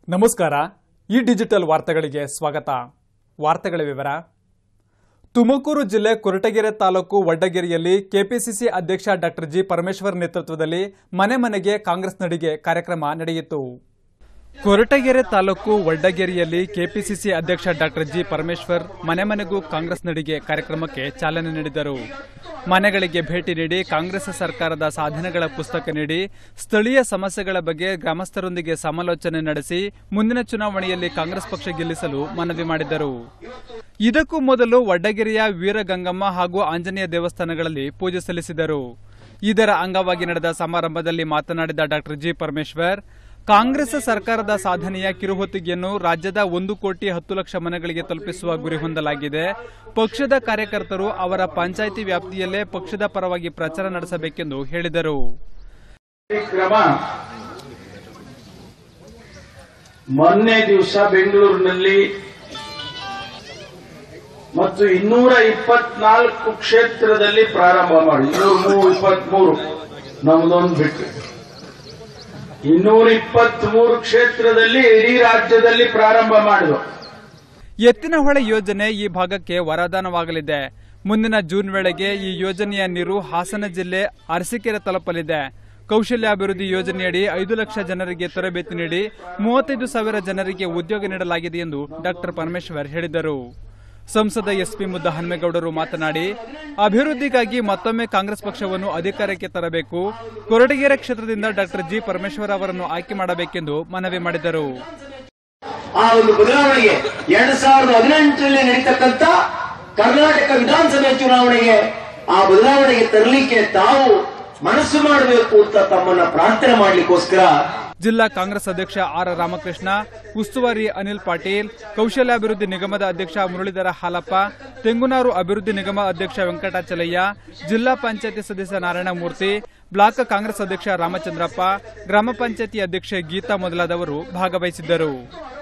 ನಮಸ್ಕಾರ ಈ ಡಿಜಿಟಲ್ ವಾರ್ತೆಗಳಿಗೆ ಸ್ವಾಗತ ವಾರ್ತೆಗಳ ವಿವರ ತುಮಕೂರು ಜಿಲ್ಲೆ ಕೊರಟಗೆರೆ ತಾಲೂಕು ವಡ್ಡಗೆರೆಯಲ್ಲಿ ಕೆಪಿಸಿಸಿ ಅಧ್ಯಕ್ಷ ಡಾಕ್ಟರ್ ಜಿ ಪರಮೇಶ್ವರ್ ನೇತೃತ್ವದಲ್ಲಿ ಮನೆ ಮನೆಗೆ ಕಾಂಗ್ರೆಸ್ ನಡಿಗೆ ಕಾರ್ಯಕ್ರಮ ನಡೆಯಿತು ಕೊರಟಗೆರೆ ತಾಲೂಕು ವಡ್ಡಗೆರೆಯಲ್ಲಿ ಕೆಪಿಸಿಸಿ ಅಧ್ಯಕ್ಷ ಡಾಕ್ಟರ್ ಜಿ ಪರಮೇಶ್ವರ್ ಮನೆ ಮನೆಗೂ ಕಾಂಗ್ರೆಸ್ ನಡಿಗೆ ಕಾರ್ಯಕ್ರಮಕ್ಕೆ ಚಾಲನೆ ನೀಡಿದರು ಮನೆಗಳಿಗೆ ಭೇಟಿ ನೀಡಿ ಕಾಂಗ್ರೆಸ್ ಸರ್ಕಾರದ ಸಾಧನೆಗಳ ಪುಸ್ತಕ ನೀಡಿ ಸ್ಥಳೀಯ ಸಮಸ್ಯೆಗಳ ಬಗ್ಗೆ ಗ್ರಾಮಸ್ಥರೊಂದಿಗೆ ಸಮಾಲೋಚನೆ ನಡೆಸಿ ಮುಂದಿನ ಚುನಾವಣೆಯಲ್ಲಿ ಕಾಂಗ್ರೆಸ್ ಪಕ್ಷ ಗೆಲ್ಲಿಸಲು ಮನವಿ ಮಾಡಿದರು ಇದಕ್ಕೂ ಮೊದಲು ವಡ್ಡಗೆರೆಯ ವೀರಗಂಗಮ್ಮ ಹಾಗೂ ಆಂಜನೇಯ ದೇವಸ್ಥಾನಗಳಲ್ಲಿ ಪೂಜೆ ಸಲ್ಲಿಸಿದರು ಇದರ ಅಂಗವಾಗಿ ನಡೆದ ಸಮಾರಂಭದಲ್ಲಿ ಮಾತನಾಡಿದ ಡಾಕ್ಟರ್ ಜಿ ಪರಮೇಶ್ವರ್ ಕಾಂಗ್ರೆಸ್ ಸರ್ಕಾರದ ಸಾಧನೆಯ ಕಿರುಹೊತ್ತಿಗೆಯನ್ನು ರಾಜ್ಯದ ಒಂದು ಕೋಟಿ ಹತ್ತು ಲಕ್ಷ ಮನೆಗಳಿಗೆ ತಲುಪಿಸುವ ಗುರಿ ಹೊಂದಲಾಗಿದೆ ಪಕ್ಷದ ಕಾರ್ಯಕರ್ತರು ಅವರ ಪಂಚಾಯಿತಿ ವ್ಯಾಪ್ತಿಯಲ್ಲೇ ಪಕ್ಷದ ಪರವಾಗಿ ಪ್ರಚಾರ ನಡೆಸಬೇಕೆಂದು ಹೇಳಿದರು ಈ ಕ್ರಮ ಮೊನ್ನೆ ದಿವಸ ಬೆಂಗಳೂರಿನಲ್ಲಿ ಮತ್ತು ಇನ್ನೂರ ಇಪ್ಪತ್ನಾಲ್ಕು ಕ್ಷೇತ್ರದಲ್ಲಿ ಪ್ರಾರಂಭ ಮಾಡಿ ಇನ್ನೂರ ಮೂರು ಇಪ್ಪತ್ಮೂರು ನಮ್ದೊಂದು ಬಿಟ್ಟು ಇನ್ನೂರ ಇಪ್ಪತ್ಮೂರು ಕ್ಷೇತ್ರದಲ್ಲಿ ಇಡೀ ರಾಜ್ಯದಲ್ಲಿ ಪ್ರಾರಂಭ ಮಾಡಿದ್ರು ಎತ್ತಿನಹೊಳೆ ಯೋಜನೆ ಈ ಭಾಗಕ್ಕೆ ವರದಾನವಾಗಲಿದೆ ಮುಂದಿನ ಜೂನ್ ವೇಳೆಗೆ ಈ ಯೋಜನೆಯ ನೀರು ಹಾಸನ ಜಿಲ್ಲೆ ಅರಸೀಕೆರೆ ತಲುಪಲಿದೆ ಕೌಶಲ್ಯಾಭಿವೃದ್ಧಿ ಯೋಜನೆಯಡಿ ಐದು ಲಕ್ಷ ಜನರಿಗೆ ತರಬೇತಿ ನೀಡಿ ಮೂವತ್ತೈದು ಸಾವಿರ ಜನರಿಗೆ ಉದ್ಯೋಗ ನೀಡಲಾಗಿದೆ ಎಂದು ಡಾಕ್ಟರ್ ಪರಮೇಶ್ವರ್ ಹೇಳಿದರು ಸಂಸದ ಎಸ್ಪಿ ಮುದ್ದ ಹನುಮೇಗೌಡರು ಮಾತನಾಡಿ ಅಭಿವೃದ್ಧಿಗಾಗಿ ಮತ್ತೊಮ್ಮೆ ಕಾಂಗ್ರೆಸ್ ಪಕ್ಷವನ್ನು ಅಧಿಕಾರಕ್ಕೆ ತರಬೇಕು ಕೊರಟಗೆರೆ ಕ್ಷೇತ್ರದಿಂದ ಡಾಕ್ಟರ್ ಜಿ ಪರಮೇಶ್ವರ್ ಅವರನ್ನು ಆಯ್ಕೆ ಮಾಡಬೇಕೆಂದು ಮನವಿ ಮಾಡಿದರು ಆ ಒಂದು ಬದಲಾವಣೆಗೆ ಎರಡ್ ಸಾವಿರದ ಹದಿನೆಂಟರಲ್ಲಿ ನಡೀತಕ್ಕಂಥ ಕರ್ನಾಟಕ ವಿಧಾನಸಭೆ ಚುನಾವಣೆಗೆ ಆ ಬದಲಾವಣೆಗೆ ತರಲಿಕ್ಕೆ ತಾವು ಮನಸ್ಸು ಮಾಡಬೇಕು ಅಂತ ತಮ್ಮನ್ನ ಪ್ರಾರ್ಥನೆ ಮಾಡ್ಲಿಕ್ಕೋಸ್ಕರ ಜಿಲ್ಲಾ ಕಾಂಗ್ರೆಸ್ ಅಧ್ಯಕ್ಷ ಆರ್ ರಾಮಕೃಷ್ಣ ಉಸ್ತುವಾರಿ ಅನಿಲ್ ಪಾಟೀಲ್ ಕೌಶಲ್ಯಾಭಿವೃದ್ಧಿ ನಿಗಮದ ಅಧ್ಯಕ್ಷ ಮುರಳೀಧರ ಹಾಲಪ್ಪ ತೆಂಗುನಾರು ಅಭಿವೃದ್ಧಿ ನಿಗಮ ಅಧ್ಯಕ್ಷ ವೆಂಕಟಾಚಲಯ್ಯ ಜಿಲ್ಲಾ ಪಂಚಾಯತಿ ಸದಸ್ಯ ನಾರಾಯಣಮೂರ್ತಿ ಬ್ಲಾಕ್ ಕಾಂಗ್ರೆಸ್ ಅಧ್ಯಕ್ಷ ರಾಮಚಂದ್ರಪ್ಪ ಗ್ರಾಮ ಪಂಚಾಯತಿ ಅಧ್ಯಕ್ಷೆ ಗೀತಾ ಮೊದಲಾದವರು ಭಾಗವಹಿಸಿದ್ದರು